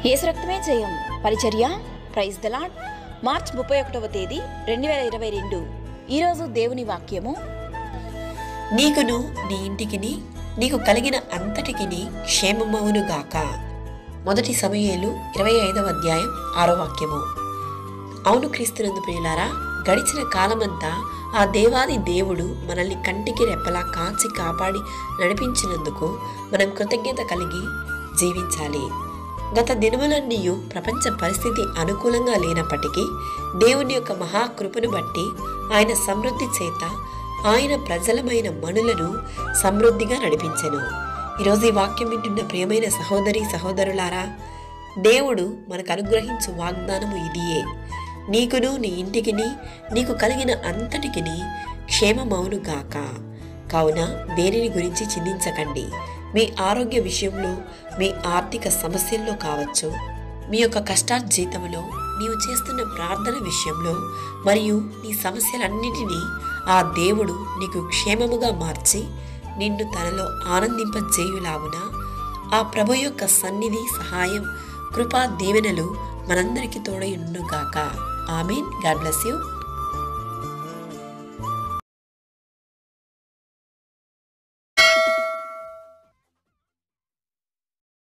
యేసు రక్తమే జయం పరిచర్య ప్రైజ్ ద లాడ్ మార్చ్ ముప్పై ఒకటవ తేదీ రెండు వేల ఇరవై రెండు ఈరోజు దేవుని వాక్యము నీకును నీ ఇంటికిని నీకు కలిగిన అంతటికిని క్షేమమవును గాక మొదటి సమయేలు ఇరవై ఐదవ అధ్యాయం ఆరో వాక్యము అవును క్రీస్తునందు ప్రియులారా గడిచిన కాలమంతా ఆ దేవాది దేవుడు మనల్ని కంటికి రెప్పలా కాచి కాపాడి నడిపించినందుకు మనం కృతజ్ఞత కలిగి జీవించాలి గత దినములన్నీ ప్రపంచ పరిస్థితి అనుకూలంగా లేనప్పటికీ దేవుని యొక్క మహాకృపను బట్టి ఆయన సమృద్ధి చేత ఆయన ప్రజలమైన మనులను సమృద్ధిగా నడిపించెను ఈరోజు ఈ వాక్యం వింటున్న ప్రియమైన సహోదరి సహోదరులారా దేవుడు మనకు అనుగ్రహించు వాగ్దానము ఇదియే నీకును నీ ఇంటికిని నీకు కలిగిన అంతటికిని క్షేమమవును గాక కావున దేనిని గురించి చింతించకండి మీ ఆరోగ్య విషయంలో మీ ఆర్థిక సమస్యల్లో కావచ్చు మీ యొక్క కష్టార్జీతంలో నీవు చేస్తున్న ప్రార్థన విషయంలో మరియు నీ సమస్యలన్నిటినీ ఆ దేవుడు నీకు క్షేమముగా మార్చి నిన్ను తనలో ఆనందింపజేయులాగున ఆ ప్రభు యొక్క సన్నిధి సహాయం కృపా దీవెనలు మనందరికీ తోడై ఉండుగాక ఆమెన్ గాడ్ బ్లెస్ యూ